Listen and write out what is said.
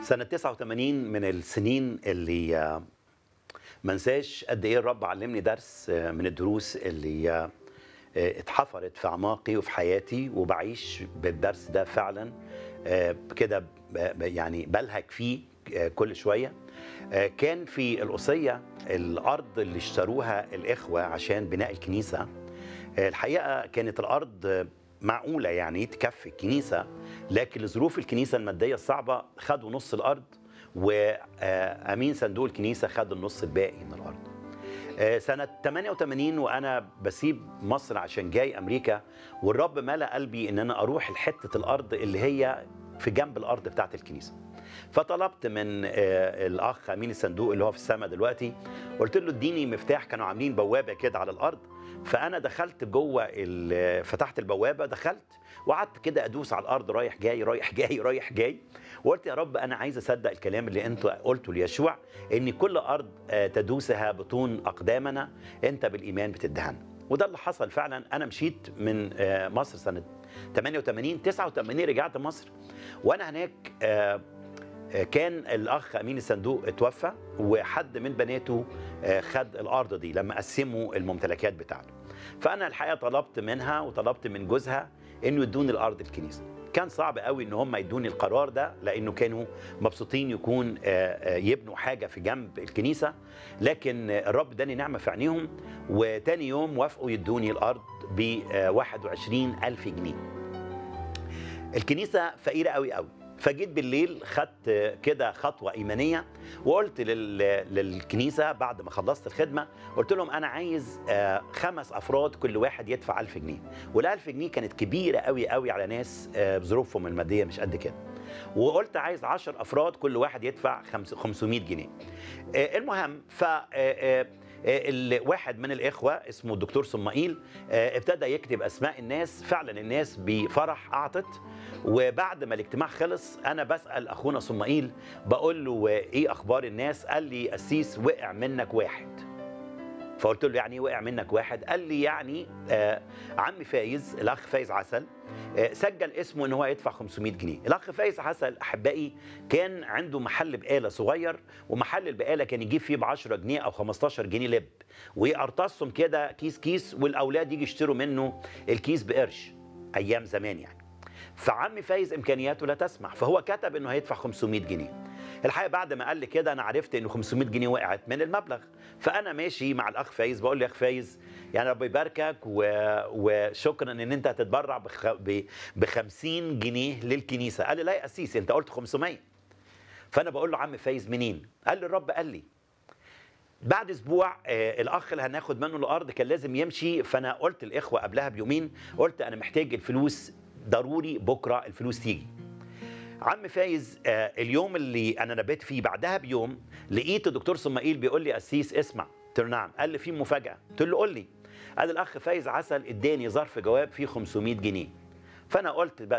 سنة 89 من السنين اللي آه، ما انساش قد ايه الرب علمني درس آه، من الدروس اللي آه، آه، اتحفرت في اعماقي وفي حياتي وبعيش بالدرس ده فعلا آه، كده ب- ب- يعني بلهج فيه آه، كل شويه آه، كان في القصيه الارض اللي اشتروها الاخوه عشان بناء الكنيسه آه، الحقيقه كانت الارض آه، معقوله يعني تكفي الكنيسه لكن لظروف الكنيسه الماديه الصعبه خدوا نص الارض وامين صندوق الكنيسه خد النص الباقي من الارض آه، سنة 88 وأنا بسيب مصر عشان جاي أمريكا والرب ملأ قلبي إن أنا أروح لحتة الأرض اللي هي في جنب الأرض بتاعت الكنيسة فطلبت من آه، الأخ أمين الصندوق اللي هو في السماء دلوقتي قلت له اديني مفتاح كانوا عاملين بوابة كده على الأرض فأنا دخلت جوه ال- فتحت البوابة دخلت وقعدت كده أدوس على الأرض رايح جاي رايح جاي رايح جاي وقلت يا رب انا عايز اصدق الكلام اللي انت قلته ليشوع ان كل ارض آه، تدوسها بطون اقدامنا انت بالايمان بتدهنا وده اللي حصل فعلا انا مشيت من آه، مصر سنه 88 89 رجعت مصر وانا هناك آه، آه، كان الاخ امين الصندوق اتوفى وحد من بناته آه، خد الارض دي لما قسموا الممتلكات بتاعته فانا الحقيقه طلبت منها وطلبت من جوزها انه يدوني الارض الكنيسه كان صعب قوي ان هم يدوني القرار ده لانه كانوا مبسوطين يكون آه، آه، يبنوا حاجه في جنب الكنيسه لكن آه، الرب اداني نعمه في عينيهم وتاني يوم وافقوا يدوني الارض ب 21 الف جنيه الكنيسه فقيره قوي قوي فجيت بالليل خدت كده خطوه ايمانيه وقلت لل... للكنيسه بعد ما خلصت الخدمه قلت لهم انا عايز آه، خمس افراد كل واحد يدفع 1000 جنيه وال1000 جنيه كانت كبيره قوي قوي على ناس آه، ظروفهم الماديه مش قد كده وقلت عايز 10 افراد كل واحد يدفع خمس- 500 جنيه آه، المهم ف آه، آه، آه، الواحد من الاخوه اسمه الدكتور صمائيل آه، ابتدى يكتب اسماء الناس فعلا الناس بفرح اعطت وبعد ما الاجتماع خلص انا بسال اخونا صمائيل بقول له ايه اخبار الناس قال لي قسيس وقع منك واحد فقلت له يعني إيه وقع منك واحد قال لي يعني آه عمي فايز الاخ فايز عسل آه سجل اسمه ان هو يدفع 500 جنيه الاخ فايز عسل احبائي كان عنده محل بقاله صغير ومحل البقاله كان يجيب فيه ب 10 جنيه او 15 جنيه لب ويقرطصهم كده كيس كيس والاولاد يجي يشتروا منه الكيس بقرش ايام زمان يعني فعمي فايز امكانياته لا تسمح فهو كتب انه هيدفع 500 جنيه الحقيقه بعد ما قال لي كده انا عرفت انه 500 جنيه وقعت من المبلغ فانا ماشي مع الاخ فايز بقول له يا اخ فايز يعني ربنا يباركك و... وشكرا ان انت هتتبرع بخ... ب... ب 50 جنيه للكنيسه قال لي لا يا قسيس انت قلت 500 فانا بقول له عم فايز منين قال لي الرب قال لي بعد اسبوع آه، الاخ اللي هناخد منه الارض كان لازم يمشي فانا قلت الاخوه قبلها بيومين قلت انا محتاج الفلوس ضروري بكره الفلوس تيجي عم فايز آه، اليوم اللي انا نبات فيه بعدها بيوم لقيت الدكتور صمائيل بيقول لي قسيس اسمع قلت له نعم قال لي في مفاجاه قلت له قول لي قال الاخ فايز عسل اداني ظرف جواب فيه 500 جنيه فانا قلت بس